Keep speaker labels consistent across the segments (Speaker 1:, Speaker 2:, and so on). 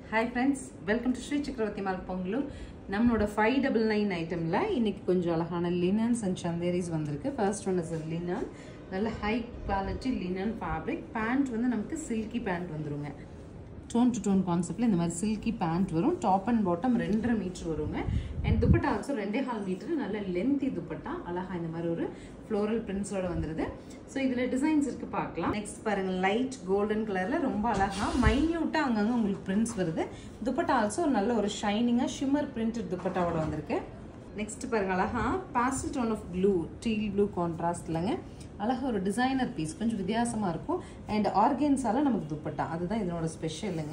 Speaker 1: hi friends welcome to Sri Chakravarthy mall Pongalur நம்மளோட five double nine ஐட்டமில் இன்னைக்கு கொஞ்சம் அழகான லினன்ஸ் அண்ட் சந்தேரிஸ் வந்திருக்கு ஃபர்ஸ்ட் ஒன் இஸ் லினன் நல்ல high quality linen fabric pant வந்து நமக்கு சில்கி பேண்ட் வந்துருங்க டோன் டு டோன் கான்செப்டில் இந்த மாதிரி சில்கி பேண்ட் வரும் டாப் அண்ட் பாட்டம் ரெண்டரை மீட்டர் வருங்க அண்ட் துப்பட்டா ஆல்சோ ரெண்டே ஹால் மீட்டர் நல்ல லென்த்தி துப்பட்டா அழகா இந்த மாதிரி ஒரு ஃப்ளோரல் பிரிண்ட்ஸோட வந்துருது ஸோ இதில் டிசைன்ஸ் இருக்கு பார்க்கலாம் நெக்ஸ்ட் பாருங்க லைட் கோல்டன் கலரில் ரொம்ப அழகா மைன்யூட்டாக அங்கங்கே உங்களுக்கு பிரிண்ட்ஸ் வருது துப்பட்டா ஆல்சோ நல்ல ஒரு ஷைனிங்காக ஷிம்மர் பிரிண்டட் துப்பட்டாவோட வந்திருக்கு நெக்ஸ்ட் பாருங்க அழகா pastel tone of blue teal blue கான்ட்ராஸ்ட்லங்க அழகா ஒரு டிசைனர் பீஸ் கொஞ்சம் வித்தியாசமாக இருக்கும் அண்ட் ஆர்கேன்ஸால நமக்கு துப்பட்டா அதுதான் இதனோட ஸ்பெஷலுங்க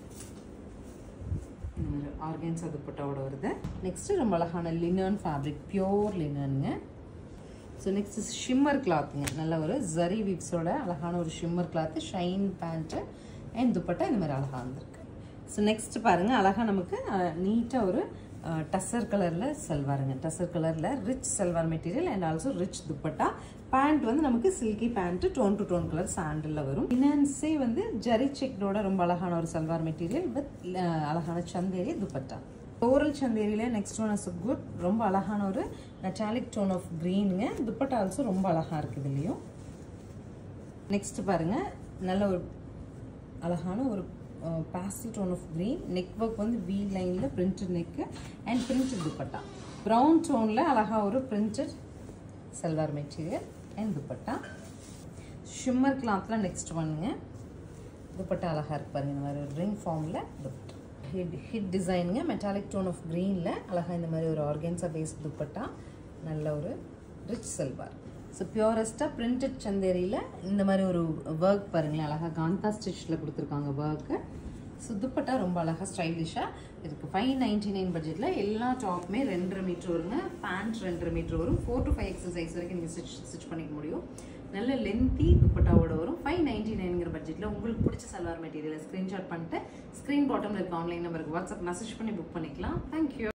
Speaker 1: இந்த மாதிரி ஆர்கேன்ஸா துப்பட்டாவோட வருது நெக்ஸ்ட் ரொம்ப அழகான லினன் ஃபேப்ரிக் பியோர் லினனுங்க ஸோ நெக்ஸ்ட் ஷிம்மர் கிளாத்துங்க நல்ல ஒரு ஜரி வீப்ஸோட அழகான ஒரு shimmer cloth shine pant and dupatta இந்த மாதிரி அழகாக வந்திருக்கு ஸோ நெக்ஸ்ட் பாருங்கள் அழகாக நமக்கு நீட்டாக ஒரு டசர் கலரில் செல்வாருங்க டசர் கலரில் rich salwar material and also rich dupatta pant வந்து நமக்கு silky pant tone to tone colour சாண்டில் வரும் ஃபினான்ஸே வந்து ஜரி செக்டோட ரொம்ப அழகான ஒரு சல்வார் மெட்டீரியல் வித் அழகான சந்தேரி துப்பட்டா ஓரல் சந்தேரியில் நெக்ஸ்ட் ஒன் இஸ் குட் ரொம்ப அழகான ஒரு மெட்டாலிக் டோன் ஆஃப் க்ரீனுங்க துப்பட்டா ஆல்சோ ரொம்ப அழகாக இருக்குது இதுலேயும் நெக்ஸ்ட் பாருங்கள் நல்ல ஒரு அழகான ஒரு pastel tone of green neck work வந்து வி லைனில் printed neck and printed dupatta brown டோனில் அழகாக ஒரு printed salwar material and dupatta shimmer கிளாத்தில் நெக்ஸ்ட் ஒன்னுங்க துப்பட்டா அழகாக இருக்கு பாருங்க இந்த மாதிரி ஒரு ரிங் ஃபார்மில் துப்பட்டா ஹிட் ஹிட் டிசைனுங்க மெட்டாலிக் டோன் ஆஃப் க்ரீனில் அழகாக இந்த மாதிரி ஒரு ஆர்கன்ஸா பேஸ் துப்பட்டா நல்ல ஒரு ரிச் செல்வார் ஸோ பியூரஸ்ட்டாக பிரிண்டட் சந்தேரியில் இந்த மாதிரி ஒரு ஒர்க் பாருங்களேன் அழகாக காந்தா ஸ்டிச்சில் கொடுத்துருக்காங்க ஒர்க்கு ஸோ துப்பட்டா ரொம்ப அழகாக ஸ்டைலிஷாக இருக்குது ஃபைவ் நைன்டி நைன் பட்ஜெட்டில் எல்லா டாப்புமே ரெண்டரை மீட்ரு வருங்க பேண்ட் ரெண்டரை மீட்ரு வரும் four to five XL size வரைக்கும் நீங்கள் ஸ்டிச் ஸ்டிச் பண்ணிக்க முடியும் நல்ல லென்த்தி துப்பட்டாவோட வரும் ஃபைவ் நைன்டி நைனுங்கிற பட்ஜெட்டில் உங்களுக்கு பிடிச்ச சல்வார் மெட்டீரியலை ஸ்க்ரீன்ஷாட் பண்ணிட்டு ஸ்க்ரீன் பாட்டமில் இருக்க ஆன்லைன் நம்பருக்கு வாட்ஸ்அப் மெசேஜ் பண்ணி புக் பண்ணிக்கலாம் தேங்க்யூ